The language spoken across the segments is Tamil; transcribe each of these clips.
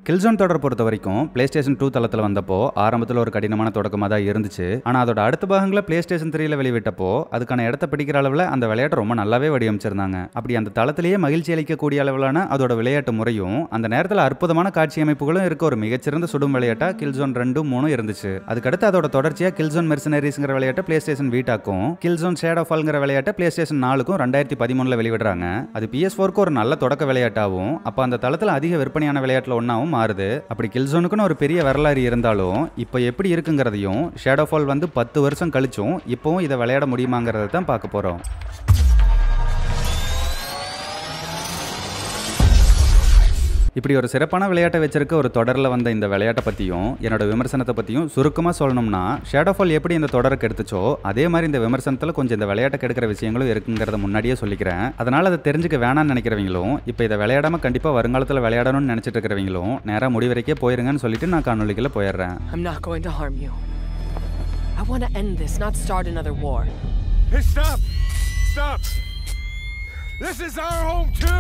கில்சோன் தொடர் பொறுத்த வரைக்கும் பிளே ஸ்டேஷன் டூ தளத்தில் வந்தப்போ ஆரம்பத்தில் ஒரு கடினமான தொடக்கமாக தான் இருந்துச்சு ஆனால் அதோட அடுத்த பாகங்களை பிளே ஸ்டேஷன் த்ரீல வெளிவிட்டப்போ அதுக்கான இடத்த பிடிக்கிற அளவில் அந்த விளையாட்டை ரொம்ப நல்லாவே வடிவமைச்சிருந்தாங்க அப்படி அந்த தளத்திலேயே மகிழ்ச்சி அளிக்கக்கூடிய அளவிலான அதோட விளையாட்டு முறையும் அந்த நேரத்தில் அற்புதமான காட்சி அமைப்புகளும் இருக்க ஒரு மிகச்சிறந்த சுடும் விளையாட்டா கில்சோன் ரெண்டும் மூணும் இருந்துச்சு அதுக்கடுத்து அதோட தொடர்ச்சியாக கில்சோன் மெர்சனரிஸ்ங்கிற விளையாட்டை பிளே ஸ்டேஷன் வீட்டாக்கும் கில்சோன் ஷேட் ஆஃப் ஆல்ங்கிற விளையாட்டை பிளே ஸ்டேஷன் நாலுக்கும் ரெண்டாயிரத்தி பதிமூணுல வெளிவிடுறாங்க அது பிஎஸ் ஃபோருக்கு ஒரு நல்ல தொடக்க விளையாட்டாகவும் அப்போ அந்த தளத்தில் அதிக விற்பனையான விளையாட்டில் ஒன்றாவும் மாறுது அப்படி கில்சோனுக்குன்னு ஒரு பெரிய வரலாறு இருந்தாலும் இப்போ எப்படி இருக்குங்கிறதையும் ஷேடோ ஃபால் வந்து பத்து வருஷம் கழிச்சும் இப்போவும் இதை விளையாட முடியுமாங்கிறத தான் பார்க்க போகிறோம் இப்படி ஒரு சிறப்பான விளையாட்டை வச்சிருக்க ஒரு தொடரில் வந்த இந்த விளையாட்டை பற்றியும் என்னோட விமர்சனத்தை பற்றியும் சுருக்கமாக சொல்லணும்னா ஷேடோ ஃபால் எப்படி இந்த தொடருக்கு எடுத்துச்சோ அதே மாதிரி இந்த விமர்சனத்தில் கொஞ்சம் இந்த விளையாட்டை கெடுக்கிற விஷயங்களும் இருக்குங்கிறத முன்னாடியே சொல்லிக்கிறேன் அதனால் அதை தெரிஞ்சுக்க வேணாம்னு நினைக்கிறவங்களும் இப்போ இதை விளையாடாம கண்டிப்பாக வருங்காலத்தில் விளையாடணும்னு நினச்சிட்டு இருக்கிறவங்களும் நேராக முடிவரைக்கே போயிருங்கன்னு சொல்லிட்டு நான் காணொலிக்குள்ள போயிடுறேன் I'm not going to harm you. I want to end this, not start another war. Hey, stop! Stop! This is our home too!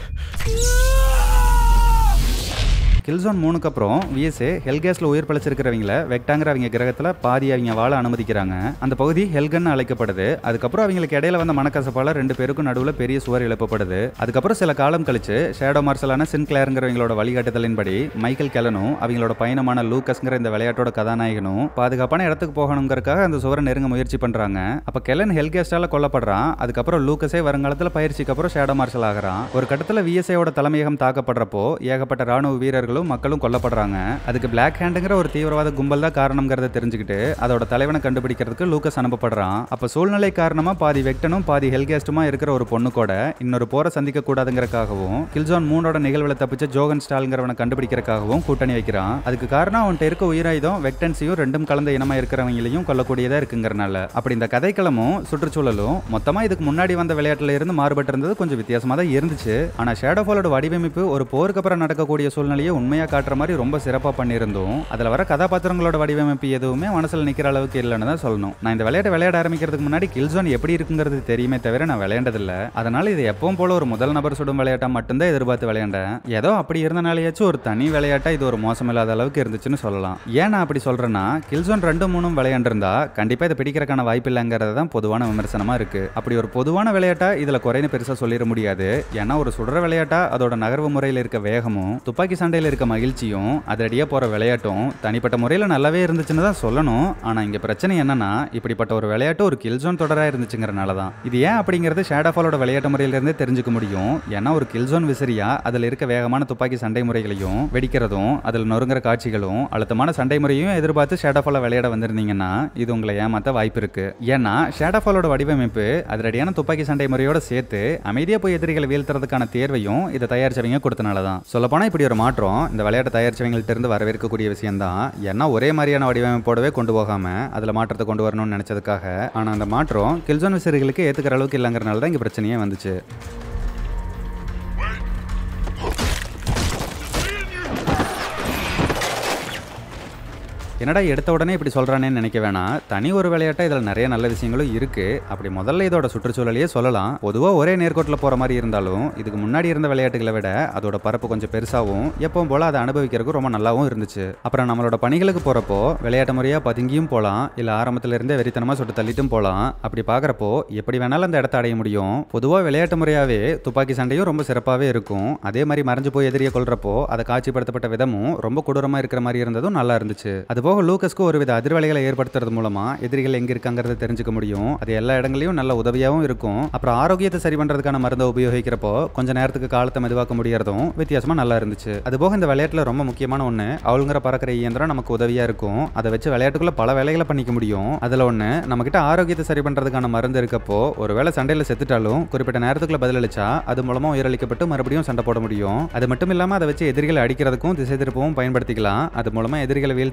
கில்சோன் மூணுக்கு அப்புறம் விஎஸ்ஏ ஹெல்கேஸில் உயிர் பழிச்சிருக்கிறவங்கள வெக்டாங்கிற அவங்க கிரகத்தில் பாதி அவங்க வாழ அனுமதிக்கிறாங்க அந்த பகுதி ஹெல்கன் அழைக்கப்படுது அதுக்கப்புறம் அவங்களுக்கு இடையில வந்த மனக்கசப்பால ரெண்டு பேருக்கும் நடுவில் பெரிய சுவர் எழுப்பப்படுது அதுக்கப்புறம் சில காலம் கழிச்சு ஷேடோ மார்ஷலான சின்கிளேருங்கிறவங்களோட வழிகாட்டுதலின்படி மைக்கேல் கெலனும் அவங்களோட பயணமான லூக்கஸ்ங்கிற இந்த விளையாட்டோட கதாநாயகனும் பாதுகாப்பான இடத்துக்கு போகணுங்கிறதுக்காக அந்த சுவரை நெருங்க முயற்சி பண்றாங்க அப்ப கெலன் ஹெல்கேஸ்டால கொல்லப்படுறான் அதுக்கப்புறம் லூக்கஸே வருங்காலத்தில் பயிற்சிக்கு அப்புறம் ஷேடோ மார்ஷல் ஆகிறான் ஒரு கட்டத்தில் விஎஸ்ஏவோட தலைமையகம் தாக்கப்படுறப்போ ஏகப்பட்ட ராணுவ வீரர்களும் மக்களும் கொல்லப்படுறாங்க அதுக்கு பிளாக் ஹேண்டுங்கிற ஒரு தீவிரவாத கும்பல் தான் காரணம்ங்கிறத தெரிஞ்சுக்கிட்டு அதோட தலைவனை கண்டுபிடிக்கிறதுக்கு லூக்கஸ் அனுப்பப்படுறான் அப்ப சூழ்நிலை காரணமா பாதி வெக்டனும் பாதி ஹெல்கேஸ்டுமா இருக்கிற ஒரு பொண்ணு கூட இன்னொரு போரை சந்திக்க கூடாதுங்கிறக்காகவும் கில்ஜான் மூணோட நிகழ்வுல தப்பிச்ச ஜோகன் ஸ்டால்ங்கிறவனை கண்டுபிடிக்கிறக்காகவும் கூட்டணி வைக்கிறான் அதுக்கு காரணம் அவன்கிட்ட இருக்க உயிராயுதம் வெக்டன்ஸையும் ரெண்டும் கலந்த இனமா இருக்கிறவங்களையும் கொல்லக்கூடியதா இருக்குங்கிறனால அப்படி இந்த கதைக்களமும் சுற்றுச்சூழலும் மொத்தமா இதுக்கு முன்னாடி வந்த விளையாட்டுல இருந்து மாறுபட்டு இருந்தது கொஞ்சம் வித்தியாசமா தான் இருந்துச்சு ஆனா ஷேடோ ஃபாலோட வடிவமைப்பு ஒரு போருக்கு அப்புறம் நடக்கக்கூடிய சூழ்நிலையை உண்மையா காட்டுற மாதிரி ரொம்ப சிறப்பா பண்ணியிருந்தோம் அதுல வர கதாபாத்திரங்களோட வடிவமைப்பு எதுவுமே மனசுல நிக்கிற அளவுக்கு இல்லைன்னு தான் சொல்லணும் நான் இந்த விளையாட்டை விளையாட ஆரம்பிக்கிறதுக்கு முன்னாடி கில்சோன் எப்படி இருக்குங்கிறது தெரியுமே தவிர நான் விளையாண்டதில்ல அதனால இது எப்பவும் போல ஒரு முதல் நபர் சுடும் விளையாட்டா மட்டும்தான் எதிர்பார்த்து விளையாண்டேன் ஏதோ அப்படி இருந்தனாலேயாச்சும் ஒரு தனி விளையாட்டா இது ஒரு மோசம் இல்லாத அளவுக்கு இருந்துச்சுன்னு சொல்லலாம் ஏன் நான் அப்படி சொல்றேன்னா கில்சோன் ரெண்டு மூணும் விளையாண்டிருந்தா கண்டிப்பா இதை பிடிக்கிறதுக்கான வாய்ப்பு இல்லைங்கிறது தான் பொதுவான விமர்சனமா இருக்கு அப்படி ஒரு பொதுவான விளையாட்டா இதுல குறைன்னு பெருசா சொல்லிட முடியாது ஏன்னா ஒரு சுடுற விளையாட்டா அதோட நகர்வு முறையில் இருக்க வேகமும் துப்பாக்கி சண்டையில் இருக்க மகிழ்ச்சியும் அதிரடியா போற விளையாட்டும் தனிப்பட்ட முறையில் நல்லாவே இருந்துச்சுன்னு தான் சொல்லணும் ஆனா இங்க பிரச்சனை என்னன்னா இப்படிப்பட்ட ஒரு விளையாட்டு ஒரு கில்ஜோன் தொடரா இருந்துச்சுங்கிறனால தான் இது ஏன் அப்படிங்கிறது ஷேடாஃபாலோட விளையாட்டு முறையிலிருந்தே தெரிஞ்சுக்க முடியும் ஏன்னா ஒரு கில்ஜோன் விசிறியா அதில் இருக்க வேகமான துப்பாக்கி சண்டை முறைகளையும் வெடிக்கிறதும் அதில் நொறுங்குற காட்சிகளும் அழுத்தமான சண்டை முறையும் எதிர்பார்த்து ஷேடாஃபால விளையாட வந்திருந்தீங்கன்னா இது உங்களை ஏமாத்த வாய்ப்பு இருக்கு ஏன்னா ஷேடாஃபாலோட வடிவமைப்பு அதிரடியான துப்பாக்கி சண்டை முறையோட சேர்த்து அமைதியா போய் எதிரிகளை வீழ்த்துறதுக்கான தேர்வையும் இதை தயாரிச்சவங்க கொடுத்தனால தான் சொல்லப்போனா இப்படி ஒரு மாற்றம் இந்த விளையாட்டு தயாரிச்சவங்கள்ட்ட இருந்து வரவேற்கக்கூடிய விஷயம் தான் ஏன்னா ஒரே மாதிரியான வடிவமைப்போடவே கொண்டு போகாம அதுல மாற்றத்தை கொண்டு வரணும்னு நினைச்சதுக்காக ஆனா அந்த மாற்றம் கில்ஜோன் விசிறிகளுக்கு ஏத்துக்கிற அளவுக்கு இல்லைங்கிறனால தான் இங்க பிரச்சனையே வந்துச்சு என்னடா எடுத்த உடனே இப்படி சொல்கிறானேன்னு நினைக்க வேணாம் தனி ஒரு விளையாட்டா இதில் நிறைய நல்ல விஷயங்களும் இருக்குது அப்படி முதல்ல இதோட சுற்றுச்சூழலையே சொல்லலாம் பொதுவாக ஒரே நேர்கோட்டில் போகிற மாதிரி இருந்தாலும் இதுக்கு முன்னாடி இருந்த விளையாட்டுகளை விட அதோட பரப்பு கொஞ்சம் பெருசாகவும் எப்பவும் போல் அதை அனுபவிக்கிறதுக்கு ரொம்ப நல்லாவும் இருந்துச்சு அப்புறம் நம்மளோட பணிகளுக்கு போகிறப்போ விளையாட்டு முறையாக பதுங்கியும் போகலாம் இல்லை ஆரம்பத்துல இருந்தே வெறித்தனமாக சுட்டு தள்ளிட்டும் போகலாம் அப்படி பார்க்குறப்போ எப்படி வேணாலும் அந்த இடத்த அடைய முடியும் பொதுவாக விளையாட்டு முறையாகவே துப்பாக்கி சண்டையும் ரொம்ப சிறப்பாகவே இருக்கும் அதே மாதிரி மறைஞ்சு போய் எதிரியை கொள்றப்போ அதை காட்சிப்படுத்தப்பட்ட விதமும் ரொம்ப கொடூரமாக இருக்கிற மாதிரி இருந்ததும் நல்லா இருந்துச்சு அதுபோக லூக்கஸ்க்கு ஒரு வித அதிர்வலைகளை ஏற்படுத்துறது மூலமா எதிரிகள் எங்க இருக்காங்கிறத தெரிஞ்சுக்க முடியும் அது எல்லா இடங்களையும் நல்ல உதவியாகவும் இருக்கும் அப்புறம் ஆரோக்கியத்தை சரி பண்றதுக்கான மருந்தை உபயோகிக்கிறப்போ கொஞ்ச நேரத்துக்கு காலத்தை மெதுவாக்க முடியறதும் வித்தியாசமா நல்லா இருந்துச்சு அதுபோக இந்த விளையாட்டுல ரொம்ப முக்கியமான ஒண்ணு அவளுங்கிற பறக்கிற இயந்திரம் நமக்கு உதவியா இருக்கும் அதை வச்சு விளையாட்டுக்குள்ள பல வேலைகளை பண்ணிக்க முடியும் அதுல ஒண்ணு நம்ம கிட்ட ஆரோக்கியத்தை சரி பண்றதுக்கான மருந்து இருக்கப்போ ஒருவேளை சண்டையில செத்துட்டாலும் குறிப்பிட்ட நேரத்துக்குள்ள பதிலளிச்சா அது மூலமா உயிரளிக்கப்பட்டு மறுபடியும் சண்டை போட முடியும் அது மட்டும் இல்லாம அதை வச்சு எதிரிகளை அடிக்கிறதுக்கும் திசை திருப்பவும் பயன்படுத்திக்கலாம் அது மூலமா எதிரிகளை வீழ்த்தறக்கும் எளிதா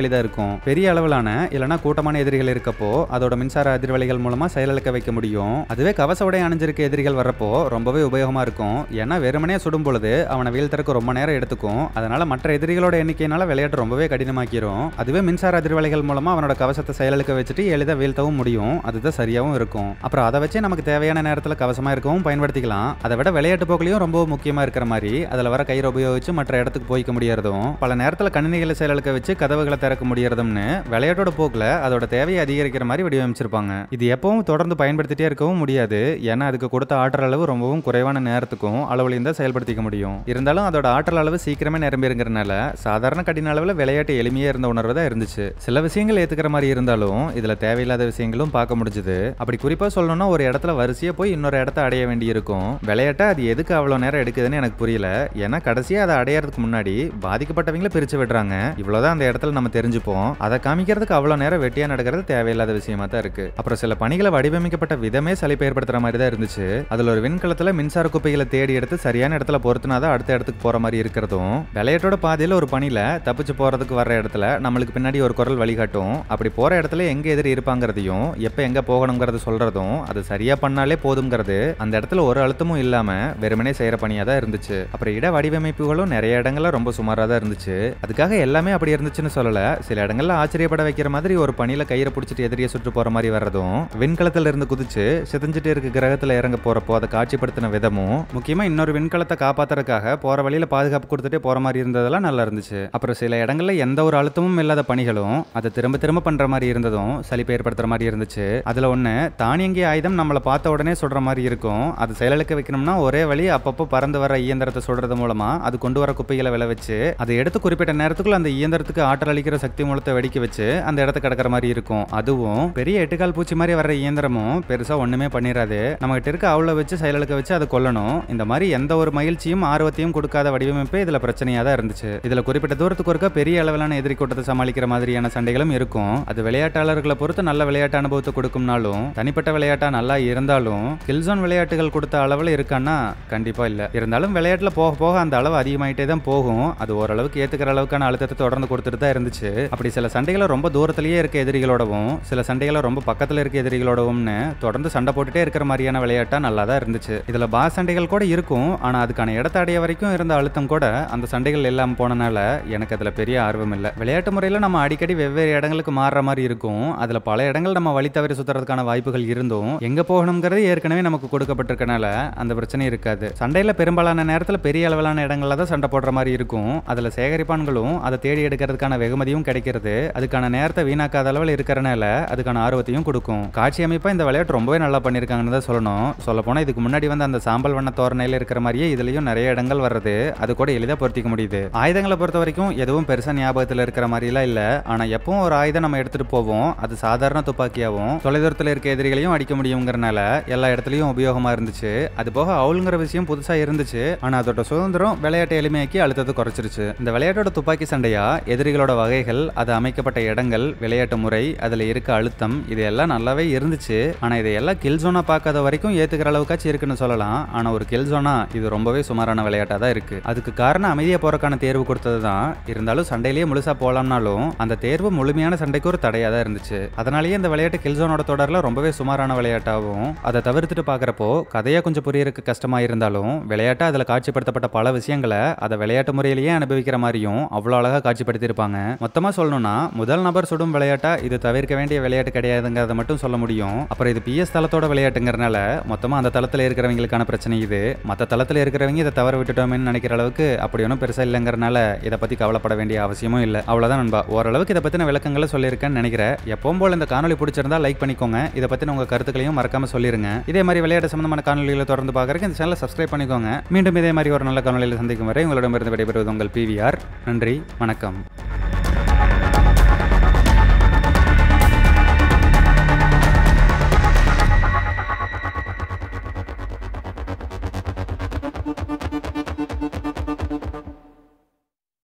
வேண்டியதா இருக்கும் பெரிய அளவிலான இல்லைன்னா கூட்டமான எதிரிகள் இருக்கப்போ அதோட மின்சார அதிர்வலைகள் மூலமா செயலிழக்க வைக்க முடியும் அதுவே கவச உடை அணிஞ்சிருக்க எதிரிகள் வர்றப்போ ரொம்பவே உபயோகமா இருக்கும் ஏன்னா வெறுமனே சுடும் பொழுது அவனை வீழ்த்தறக்கு ரொம்ப நேரம் எடுத்துக்கும் அதனால மற்ற எதிரிகளோட எண்ணிக்கையினால விளையாட்டு ரொம்பவே கடினமாக்கிரும் அதுவே மின்சார அதிர்வலைகள் மூலமா அவனோட கவசத்தை செயலிழக்க வச்சுட்டு எளிதாக வீழ்த்தவும் முடியும் அதுதான் சரியாகவும் இருக்கும் அப்புறம் அதை வச்சு நமக்கு தேவையான நேரத்தில் கவசமா இருக்கவும் பயன்படுத்திக்கலாம் அதை விட விளையாட்டு போக்குலையும் ரொம்ப முக்கியமா இருக்கிற மாதிரி அதில் வர கயிறு உபயோகிச்சு மற்ற இடத்துக்கு போய்க்க முடியறதும் பல நேரத்தில் கணினிகளை செயலிழக்க வச்சு கதவுகளை திறக்க முடியறதும்னு விளையாட்டோட போக்கில் அதோட தேவையை அதிகரிக்கிற மாதிரி வடிவமைச்சிருப்பாங்க இது எப்பவும் தொடர்ந்து பயன்படுத்திட்டே இருக்கவும் முடியாது ஏன்னா அதுக்கு கொடுத்த ஆற்றல் அளவு ரொம்பவும் குறைவான நேரத்துக்கும் அளவுலையும் தான் செயல்படுத்திக்க முடியும் இருந்தாலும் அதோட ஆற்றல் அளவு சீக்கிரமே நிரம்பிருங்கிறனால சாதாரண கடின அளவில் விளையாட்டு எளிமையாக இருந்த உணர்வு தான் இருந்துச்சு சில விஷயங்கள் ஏற்றுக்கிற மாதிரி இருந்தாலும் இதில் தேவையில்லாத விஷயங்களும் பார்க்க முடிஞ்சுது அப்படி குறிப்பாக சொல்லணும்னா ஒரு இடத்துல வரிசையாக போய் இன்னொரு இடத்த அடைய வேண்டியிருக்கும் விளையாட்டை அது எதுக்கு அவ்வளோ நேரம் எடுக்குதுன்னு எனக்கு புரியல ஏன்னா கடைசியாக அதை அடையறதுக்கு முன்னாடி பாதிக்கப்பட்டவங்கள பிரித்து விடுறாங்க இவ்வளோதான் அந்த இடத்துல நம்ம தெரிஞ்சுப்போம் அதை காமிக்கிறதுக்கு அவ்வளோ நேரம் வெட்டியாக நடக்கிறது தேவையில்லாத விஷயமா தான் இருக்கு அப்புறம் சில பணிகளை வடிவமைக்கப்பட்ட விதமே சலிப்பை ஏற்படுத்துற மாதிரி தான் இருந்துச்சு அதில் ஒரு விண்கலத்தில் மின்சார குப்பைகளை தேடி எடுத்து சரியான இடத்துல பொறுத்துனாதான் அடுத்த இடத்துக்கு போகிற மாதிரி இருக்கிறதும் விளையாட்டோட பாதையில் ஒரு பணியில் தப்பிச்சு போகிறதுக்கு வர்ற இடத்துல நம்மளுக்கு பின்னாடி ஒரு குரல் வழிகாட்டும் அப்படி போகிற இடத்துல எங்கே எதிரி இருப்பாங்கிறதையும் எப்போ எங்கே போகணுங்கிறது சொல்கிறதும் அது சரியாக பண்ணாலே போதுங்கிறது அந்த இடத்துல ஒரு அழுத்தமும் இல்லாமல் வெறுமனே செய்கிற பணியாக தான் இருந்துச்சு அப்புறம் இட வடிவமைப்புகளும் நிறைய இடங்கள்ல ரொம்ப சுமாராக தான் இருந்துச்சு அதுக்காக எல்லாமே அப்படி இருந்துச்சுன்னு சொல்லலை சில இடங்கள்ல ஆச்சரியப்பட வைக்கிற மாதிரி ஒரு பணியில் கயிறை பிடிச்சிட்டு எதிரியை சுற்று போகிற மாதிரி வர்றதும் விண்கலத்தில் இருந்து குதிச்சு சிதஞ்சிட்டு இருக்க கிரகத்தில் இறங்க போகிறப்போ அதை காட்சிப்படுத்தின விதமும் முக்கியமாக இன்னொரு விண்கலத்தை காப்பாத்துறதுக்காக போகிற வழியில் பாதுகாப்பு கொடுத்துட்டே போகிற மாதிரி இருந்ததெல்லாம் நல்லா இருந்துச்சு அப்புறம் சில இடங்கள்ல எந்த ஒரு அழுத்தமும் இல்லாத பணிகளும் அதை திரும்ப திரும்ப பண்ற மாதிரி இருந்ததும் சலிப்பை ஏற்படுத்துற மாதிரி இருந்துச்சு அதுல ஒண்ணு தானியங்கி ஆயுதம் நம்மளை பார்த்த உடனே சுடுற மாதிரி இருக்கும் அது செயலிழக்க வைக்கணும்னா ஒரே வழி அப்பப்போ பறந்து வர இயந்திரத்தை சுடுறது மூலமா அது கொண்டு வர குப்பைகளை விளை வச்சு அதை எடுத்து குறிப்பிட்ட நேரத்துக்குள்ள அந்த இயந்திரத்துக்கு ஆற்றல் அளிக்கிற சக்தி மூலத்தை வெடிக்க வச்சு அந்த இடத்த கிடக்கிற மாதிரி இருக்கும் அதுவும் பெரிய எட்டுக்கால் பூச்சி மாதிரி வர்ற இயந்திரமும் பெருசா ஒண்ணுமே பண்ணிடாது நம்ம கிட்ட இருக்க அவ்வளோ வச்சு செயலிழக்க வச்சு அதை கொல்லணும் இந்த மாதிரி எந்த ஒரு மகிழ்ச்சியும் ஆர்வத்தையும் கொடுக்காத வடிவமைப்பே இதுல பிரச்சனையா தான் இருந்துச்சு இதுல குறிப்பிட்ட தூரத்துக்கு ஒருக்க பெரிய அளவிலான எதிரி கூட்டத்தை சமாளிக்கிற மாதிரியான சண்டைகளும் இருக்கும் அது விளையாட்டாளர்களை பொறுத்து நல்ல விளையாட்டு அனுபவத்தை கொடுக்கும்னாலும் தனிப்பட்ட விளையாட்டா நல்லா இருந்தாலும் கில்சோன் விளையாட்டுகள் கொடுத்த அளவில் இருக்கான்னா கண்டிப்பா இல்ல இருந்தாலும் விளையாட்டுல போக போக அந்த அளவு அதிகமாயிட்டே தான் போகும் அது ஓரளவுக்கு ஏத்துக்கிற அளவுக்கான அழுத்தத்தை தொடர்ந்து கொடுத்துட்டு தான் இருந்துச்சு அப்படி சில சண்டைகளை ரொம்ப தூரத்திலேயே இருக்க எதிரிகளோடவும் சில சண்டைகளை ரொம்ப பக்கத்துல இருக்க எதிரிகளோடவும்னு தொடர்ந்து சண்டை போட்டுட்டே இருக்கிற மாதிரியான விளையாட்டா நல்லா தான் இருந்துச்சு இதுல பாஸ் சண்டைகள் கூட இருக்கும் ஆனா அதுக்கான இடத்த அடைய வரைக்கும் இருந்த அழுத்தம் கூட அந்த சண்டைகள் இல்லாம போனனால எனக்கு அதுல பெரிய ஆர்வம் இல்லை விளையாட்டு முறையில் நம்ம அடிக்கடி வெவ்வேறு இடங்களுக்கு மாறுற மாதிரி இருக்கும் அதில் பல இடங்கள் நம்ம வழி தவறி சுற்றுறதுக்கான வாய்ப்புகள் இருந்தும் எங்கே போகணுங்கிறது ஏற்கனவே நமக்கு கொடுக்கப்பட்டிருக்கனால அந்த பிரச்சனை இருக்காது சண்டையில் பெரும்பாலான நேரத்தில் பெரிய அளவிலான இடங்களில் தான் சண்டை போடுற மாதிரி இருக்கும் அதில் சேகரிப்பான்களும் அதை தேடி எடுக்கிறதுக்கான வெகுமதியும் கிடைக்கிறது அதுக்கான நேரத்தை வீணாக்காத அளவில் இருக்கிறனால அதுக்கான ஆர்வத்தையும் கொடுக்கும் காட்சி அமைப்பாக இந்த விளையாட்டு ரொம்பவே நல்லா பண்ணியிருக்காங்கன்னு தான் சொல்லணும் சொல்லப்போனால் இதுக்கு முன்னாடி வந்து அந்த சாம்பல் வண்ண தோரணையில் இருக்கிற மாதிரியே இதுலேயும் நிறைய இடங்கள் வர்றது அது கூட எளிதாக பொருத்திக்க முடியுது ஆயுதங்களை பொறுத்த வரைக்கும் எதுவும் பெருசாக ஞாபகத்தில் இருக்கிற மாதிரிலாம் இல்லை ஆனால் எப்பவும் ஒரு ஆயுதம் நம்ம எடுத்துகிட்டு போவோம் அது சாதாரண துப்பாக்கியாகவும் தொலைதூரத்தில் இருக்க எதிரிகளையும் அடிக்க முடியுங்கிறனால எல்லா இடத்துலையும் உபயோகமாக இருந்துச்சு அது போக அவுளுங்கிற விஷயம் புதுசாக இருந்துச்சு ஆனால் அதோட சுதந்திரம் விளையாட்டை எளிமையாக்கி அழுத்தத்தை குறைச்சிருச்சு இந்த விளையாட்டோட துப்பாக்கி சண்டையா எதிரிகளோட வகைகள் அது அமைக்கப்பட்ட இடங்கள் விளையாட்டு முறை அதில் இருக்க அழுத்தம் இது எல்லாம் நல்லாவே இருந்துச்சு ஆனால் இதையெல்லாம் கில் ஜோனா பார்க்காத வரைக்கும் ஏற்றுக்கிற அளவுக்காச்சும் இருக்குன்னு சொல்லலாம் ஆனால் ஒரு கில் ஜோனா இது ரொம்பவே சுமாரான விளையாட்டாக தான் இருக்கு அதுக்கு காரணம் அமைதியாக போறக்கான தேர்வு கொடுத்தது தான் இருந்தாலும் சண்டையிலேயே முழுசா போலாம்னாலும் அந்த தேர்வு முழுமையான சண்டைக்கு ஒரு தடையாக தான் இருந்துச்சு அதனாலேயே இந்த விளையாட்டு கில்சோனோட தொடரில் ரொம்பவே சுமாரான விளையாட்டாகவும் அதை தவிர்த்துட்டு பார்க்குறப்போ கதையாக கொஞ்சம் புரியறதுக்கு கஷ்டமாக இருந்தாலும் விளையாட்டா அதில் காட்சிப்படுத்தப்பட்ட பல விஷயங்களை அதை விளையாட்டு முறையிலேயே அனுபவிக்கிற மாதிரியும் அவ்வளோ அழகாக காட்சிப்படுத்தியிருப்பாங்க மொத்தமாக சொல்லணும்னா முதல் நபர் சுடும் விளையாட்டா இது தவிர்க்க வேண்டிய விளையாட்டு கிடையாதுங்கிறத மட்டும் சொல்ல முடியும் அப்புறம் இது பிஎஸ் தளத்தோட விளையாட்டுங்கிறனால மொத்தமாக அந்த தளத்தில் இருக்கிறவங்களுக்கான பிரச்சனை இது மற்ற தளத்தில் இருக்கிறவங்க இதை தவற விட்டுட்டோமேன்னு நினைக்கிற அளவுக்கு அப்படி ஒன்றும் பெருசாக இல்லைங்கிறனால இதை பற்றி கவலைப்பட வேண்டிய அவசியமும் இல்லை அவ்வளோதான் நண்பா ஓரளவுக்கு இதை பற்றின விளக்கங்களை சொல்லியிருக்கேன்னு நினைக்கிறேன் எப்பவும் போல் இந்த காணொலி பிடிச்சிருந்தா லைக் பண்ணிக்கோங்க இதை பற்றின உங்கள் கருத்துக்களையும் மறக்காம சொல்லிருங்க இதே மாதிரி விளையாட்டு சம்பந்தமான காணொலிகளை தொடர்ந்து பார்க்குறதுக்கு இந்த சேனலை சப்ஸ்கிரைப் பண்ணிக்கோங்க மீண்டும் இதே மாதிரி ஒரு நல்ல காணொலியில் சந்திக்கும் வரை உங்களிடமிருந்து விடைபெறுவது உங்கள் பிவிஆர் நன்றி வணக்கம்